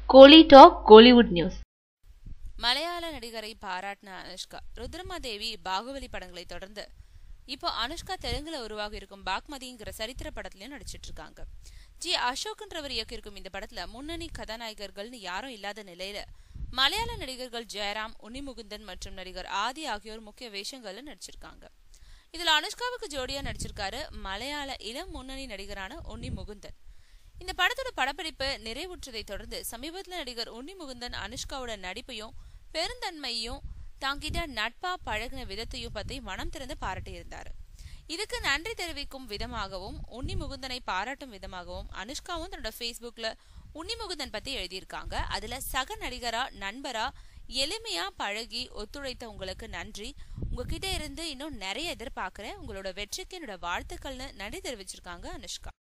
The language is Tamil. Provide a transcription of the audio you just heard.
கோலி டாக் கோலிவுட் நியூஸ் மலையாள நடிகரை பாராட்டின அனுஷ்கா ருத்ரமாதேவி பாகுபலி படங்களை தொடர்ந்து இப்போ அனுஷ்கா தெலுங்குல உருவாகி இருக்கும் பாக்மதிங்கிற சரித்திர படத்துலயும் நடிச்சிட்டு இருக்காங்க ஜி அசோக்ன்றவர் இயக்கியிருக்கும் இந்த படத்துல முன்னணி கதாநாயகர்கள்னு யாரும் இல்லாத நிலையில மலையாள நடிகர்கள் ஜெயராம் உன்னிமுகுந்தன் மற்றும் நடிகர் ஆதி ஆகியோர் முக்கிய வேஷங்கள்ல நடிச்சிருக்காங்க இதுல அனுஷ்காவுக்கு ஜோடியா நடிச்சிருக்காரு மலையாள இளம் முன்னணி நடிகரான உன்னி முகுந்தன் இந்த படத்தோட படப்பிடிப்பு நிறைவுற்றதை தொடர்ந்து சமீபத்தில் நடிகர் உன்னி முகுந்தன் அனுஷ்காவோட நடிப்பையும் பெருந்தன்மையும் தாங்கிட்ட நட்பா பழகின விதத்தையும் பத்தி மனம் திறந்து பாராட்டியிருந்தாரு இதுக்கு நன்றி தெரிவிக்கும் விதமாகவும் உன்னி முகுந்தனை பாராட்டும் விதமாகவும் அனுஷ்காவும் தன்னோட ஃபேஸ்புக்ல உன்னி முகுந்தன் பத்தி எழுதியிருக்காங்க அதுல சக நடிகரா நண்பரா எளிமையா பழகி ஒத்துழைத்த உங்களுக்கு நன்றி உங்ககிட்ட இருந்து இன்னும் நிறைய எதிர்பார்க்கிறேன் உங்களோட வெற்றிக்கு என்னோட வாழ்த்துக்கள்னு நன்றி தெரிவிச்சிருக்காங்க அனுஷ்கா